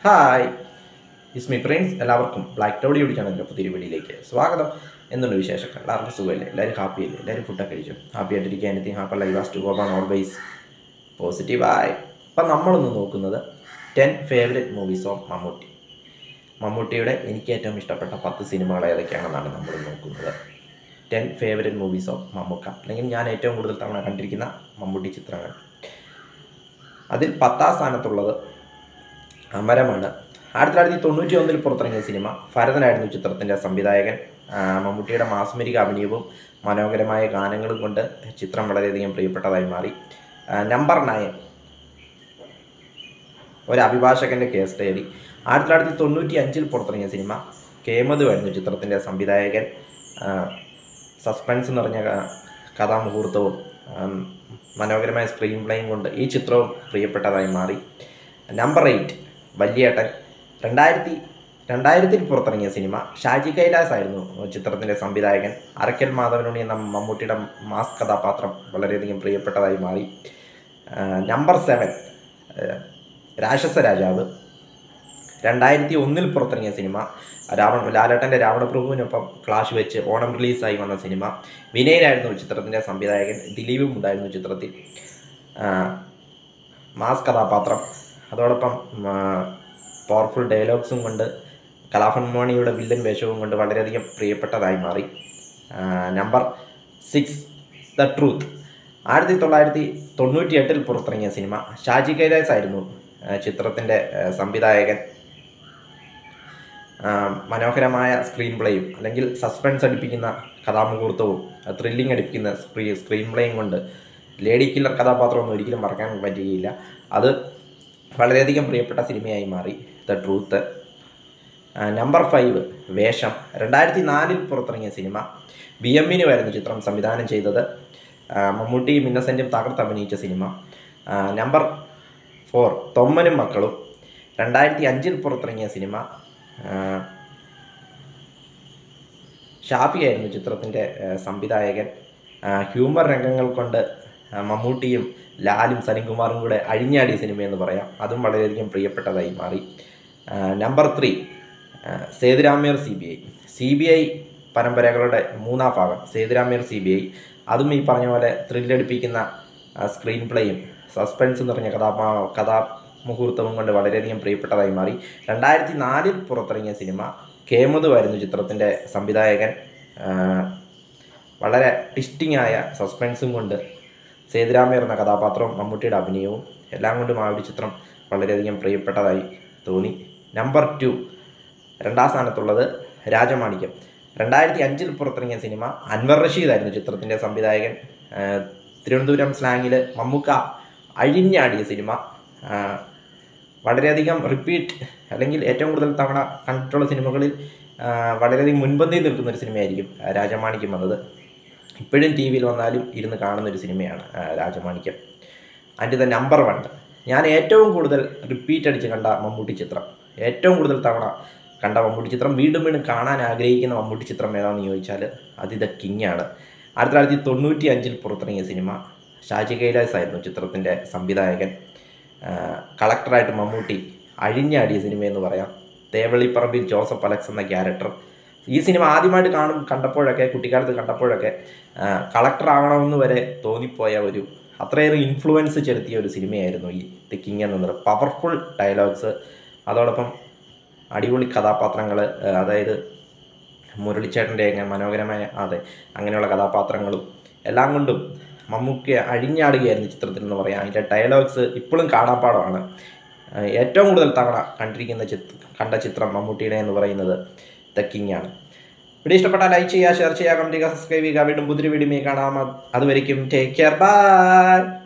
hi Ismi Prince എല്ലാവർക്കും black toddy യൂടി ചാനലിൻ്റെ പുതിയ വീഡിയോയിലേക്ക് സ്വാഗതം എന്തുണ്ട് വിശേഷങ്ങൾ എല്ലാവർക്കും സുഖമല്ലേ എല്ലാവരും ഹാപ്പി അല്ലേ എല്ലാവരും ഫുഡൊക്കെ കഴിച്ചു ഹാപ്പി ആയിട്ടിരിക്കുക anything happy live as to go on always പോസിറ്റീവായി അപ്പം നമ്മളൊന്ന് നോക്കുന്നത് ten favourite movies of Mammootty മമ്മൂട്ടിയുടെ എനിക്ക് ഏറ്റവും ഇഷ്ടപ്പെട്ട പത്ത് സിനിമകൾ ഏതൊക്കെയാണെന്നാണ് നമ്മൾ നോക്കുന്നത് ten favourite movies of Mammookka അല്ലെങ്കിൽ ഞാൻ ഏറ്റവും കൂടുതൽ തവണ കണ്ടിരിക്കുന്ന മമ്മൂട്ടി ചിത്രങ്ങൾ അതിൽ പത്താം സ്ഥാനത്തുള്ളത് അമരമാണ് ആയിരത്തി തൊള്ളായിരത്തി തൊണ്ണൂറ്റി ഒന്നിൽ പുറത്തിറങ്ങിയ സിനിമ ഭരതനായിരുന്നു ചിത്രത്തിൻ്റെ സംവിധായകൻ ആ, മമ്മൂട്ടിയുടെ മാസ്മരിക അഭിനയവും മനോഹരമായ ഗാനങ്ങളും കൊണ്ട് ചിത്രം വളരെയധികം പ്രിയപ്പെട്ടതായി മാറി ആ, നമ്പർ നയൻ ഒരു അഭിഭാഷകന്റെ കേസ് ഡയറി ആയിരത്തി തൊള്ളായിരത്തി തൊണ്ണൂറ്റി അഞ്ചിൽ പുറത്തിറങ്ങിയ സിനിമ കേമതുവായിരുന്നു ചിത്രത്തിൻ്റെ സംവിധായകൻ ആ, സസ്പെൻസ് നിറഞ്ഞ ക- കഥാമുഹൂർത്തവും ആ, മനോഹരമായ സ്ക്രീൻ പ്ലേയും കൊണ്ട് ഈ ചിത്രവും പ്രിയപ്പെട്ടതായി മാറി നമ്പർ എയ്റ്റ് വല്യേട്ടൻ രണ്ടായിരത്തി രണ്ടായിരത്തിൽ പുറത്തിറങ്ങിയ സിനിമ ഷാജി കൈലാസ് ആയിരുന്നു ചിത്രത്തിൻ്റെ സംവിധായകൻ അരക്കൽ മാധവനുണ്ണി എന്ന മമ്മൂട്ടിയുടെ മാസ് കഥാപാത്രം വളരെയധികം പ്രിയപ്പെട്ടതായി മാറി ആ, നമ്പർ സെവൻ രാക്ഷസ രാജാവ് രണ്ടായിരത്തി ഒന്നിൽ പുറത്തിറങ്ങിയ സിനിമ രാവണ ലാലേട്ടൻ്റെ രാവണപ്രഭുവിനൊപ്പം ക്ലാഷ് വെച്ച് ഓണം റിലീസായി വന്ന സിനിമ വിനയനായിരുന്നു ചിത്രത്തിൻ്റെ സംവിധായകൻ ദിലീപും ഉണ്ടായിരുന്നു ചിത്രത്തിൽ ആ, മാസ് കഥാപാത്രം അതോടൊപ്പം പവർഫുൾ ഡയലോഗ്സും കൊണ്ട് കലാഭൻ മോണിയുടെ വില്ലൻ വേഷവും കൊണ്ട് വളരെയധികം പ്രിയപ്പെട്ടതായി മാറി ആ, നമ്പർ സിക്സ് ദ ട്രൂത്ത് ആയിരത്തി തൊള്ളായിരത്തി തൊണ്ണൂറ്റി എട്ടിൽ പുറത്തിറങ്ങിയ സിനിമ ഷാജി കൈലാസ് ആയിരുന്നു ആ, ചിത്രത്തിൻ്റെ ആ, സംവിധായകൻ ആ, മനോഹരമായ സ്ക്രീൻ പ്ലേയും അല്ലെങ്കിൽ സസ്പെൻസ് അടിപ്പിക്കുന്ന കഥാമുഹൂർത്തവും ത്രില്ലിംഗ് അടിപ്പിക്കുന്ന സ്ക്രീ സ്ക്രീൻ പ്ലേയും കൊണ്ട് ലേഡി കില്ലർ കഥാപാത്രമൊന്നും ഒരിക്കലും മറക്കാൻ പറ്റുകയില്ല അത് വളരെയധികം പ്രിയപ്പെട്ട സിനിമയായി മാറി ദ ട്രൂത്ത് നമ്പർ ഫൈവ് വേഷം രണ്ടായിരത്തി നാലിൽ പുറത്തിറങ്ങിയ സിനിമ ബി എമ്മിനുമായിരുന്നു ചിത്രം സംവിധാനം ചെയ്തത് ആ, മമ്മൂട്ടിയും ഇന്നസെൻറ്റും തകർത്ത് അഭിനയിച്ച സിനിമ നമ്പർ ഫോർ തൊമ്മനും മക്കളും രണ്ടായിരത്തി അഞ്ചിൽ പുറത്തിറങ്ങിയ സിനിമ ആ, ഷാഫിയായിരുന്നു ചിത്രത്തിൻ്റെ ആ, സംവിധായകൻ ആ, ഹ്യൂമർ രംഗങ്ങൾ കൊണ്ട് ആ, മമ്മൂട്ടിയും ലാലും സലിംകുമാറും കൂടെ അഴിഞ്ഞാടിയ സിനിമ എന്ന് പറയാം അതും വളരെയധികം പ്രിയപ്പെട്ടതായി മാറി ആ, number three Sethuramaiyer C B I C B I പരമ്പരകളുടെ മൂന്നാം ഭാഗം സേതുരാമയ്യർ സി ബി ഐ അതും ഈ പറഞ്ഞ പോലെ ത്രില്ലടിപ്പിക്കുന്ന സ്ക്രീൻ പ്ലേയും സസ്പെൻസ് നിറഞ്ഞ കഥാ കഥാമുഹൂർത്തവും കൊണ്ട് വളരെയധികം പ്രിയപ്പെട്ടതായി മാറി രണ്ടായിരത്തി നാലിൽ പുറത്തിറങ്ങിയ സിനിമ കേമതുവായിരുന്നു ചിത്രത്തിൻ്റെ സംവിധായകൻ ആ, വളരെ ടിസ്റ്റിംഗ് ആയ സസ്പെൻസും കൊണ്ട് സേതുരാമയ്യർ എന്ന കഥാപാത്രവും മമ്മൂട്ടിയുടെ അഭിനയവും എല്ലാം കൊണ്ടും ആ ഒരു ചിത്രം വളരെയധികം പ്രിയപ്പെട്ടതായി തോന്നി നമ്പർ ടു രണ്ടാം സ്ഥാനത്തുള്ളത് രാജമാണിക്യം രണ്ടായിരത്തി അഞ്ചിൽ പുറത്തിറങ്ങിയ സിനിമ അൻവർ റഷീദായിരുന്നു ചിത്രത്തിൻ്റെ സംവിധായകൻ ആ, തിരുവനന്തപുരം സ്ലാങ്ങിൽ മമ്മൂക്ക അഴിഞ്ഞാടിയ സിനിമ ആ, വളരെയധികം റിപ്പീറ്റ് അല്ലെങ്കിൽ ഏറ്റവും കൂടുതൽ തവണ കണ്ടിട്ടുള്ള സിനിമകളിൽ ആ, വളരെയധികം മുൻപന്തിയിൽ നിൽക്കുന്ന ഒരു സിനിമയായിരിക്കും ആ, രാജമാണിക്യം വന്നത് ഇപ്പോഴും ടി വിയിൽ വന്നാലും ഇരുന്ന് കാണുന്ന ഒരു സിനിമയാണ് ആ, Rajamanikyam and the number one ഞാൻ ഏറ്റവും കൂടുതൽ റിപ്പീറ്റ് അടിച്ച് കണ്ട മമ്മൂട്ടി ചിത്രം ഏറ്റവും കൂടുതൽ തവണ കണ്ട മമ്മൂട്ടി ചിത്രം വീണ്ടും വീണ്ടും കാണാൻ ആഗ്രഹിക്കുന്ന മമ്മൂട്ടി ചിത്രം ഏതാണെന്ന് ചോദിച്ചാൽ അത് ദ കിങ് ആണ് ആയിരത്തി തൊള്ളായിരത്തി തൊണ്ണൂറ്റി അഞ്ചിൽ പുറത്തിറങ്ങിയ സിനിമ ഷാജി കൈലാസ് ആയിരുന്നു ചിത്രത്തിൻ്റെ സംവിധായകൻ ആ, കളക്ടറായിട്ട് മമ്മൂട്ടി അഴിഞ്ഞാടിയ സിനിമ എന്ന് പറയാം തേവള്ളിപ്പറമ്പിൽ ജോസഫ് അലക്സ് എന്ന ക്യാരക്ടർ ഈ സിനിമ ആദ്യമായിട്ട് കാണും കണ്ടപ്പോഴൊക്കെ കുട്ടിക്കാലത്ത് കണ്ടപ്പോഴൊക്കെ ആ, കളക്ടർ ആവണമെന്ന് വരെ തോന്നിപ്പോയ ഒരു അത്രയേറെ ഇൻഫ്ലുവൻസ് ചെലുത്തിയ ഒരു സിനിമയായിരുന്നു ഈ ദി കിങ് എന്നത് പവർഫുൾ ഡയലോഗ്സ് അതോടൊപ്പം അടിപൊളി കഥാപാത്രങ്ങൾ അതായത് മുരളിച്ചേട്ടൻ്റെ അങ്ങനെ മനോഹരമായ അതെ അങ്ങനെയുള്ള കഥാപാത്രങ്ങളും എല്ലാം കൊണ്ടും മമ്മൂക്കി അഴിഞ്ഞാടുകയായിരുന്നു ചിത്രത്തിൽ എന്ന് പറയാം അതിൻ്റെ ഡയലോഗ്സ് ഇപ്പോഴും കാണാപ്പാടമാണ് ആ, ഏറ്റവും കൂടുതൽ തവണ കണ്ടിരിക്കുന്ന ചിത്ര കണ്ട ചിത്രം മമ്മൂട്ടിയുടെ എന്ന് പറയുന്നത് ദ കിങ് ആണ് വീഡിയോ ഇഷ്ടപ്പെട്ടാൽ ലൈക്ക് ചെയ്യുക ഷെയർ ചെയ്യുക കമൻറ്റ് ചെയ്യുക സബ്സ്ക്രൈബ് ചെയ്യുക വീണ്ടും പുതിയ വീഡിയോ കാണാം അതുവരെയും ടേക്ക് കെയർ ബൈ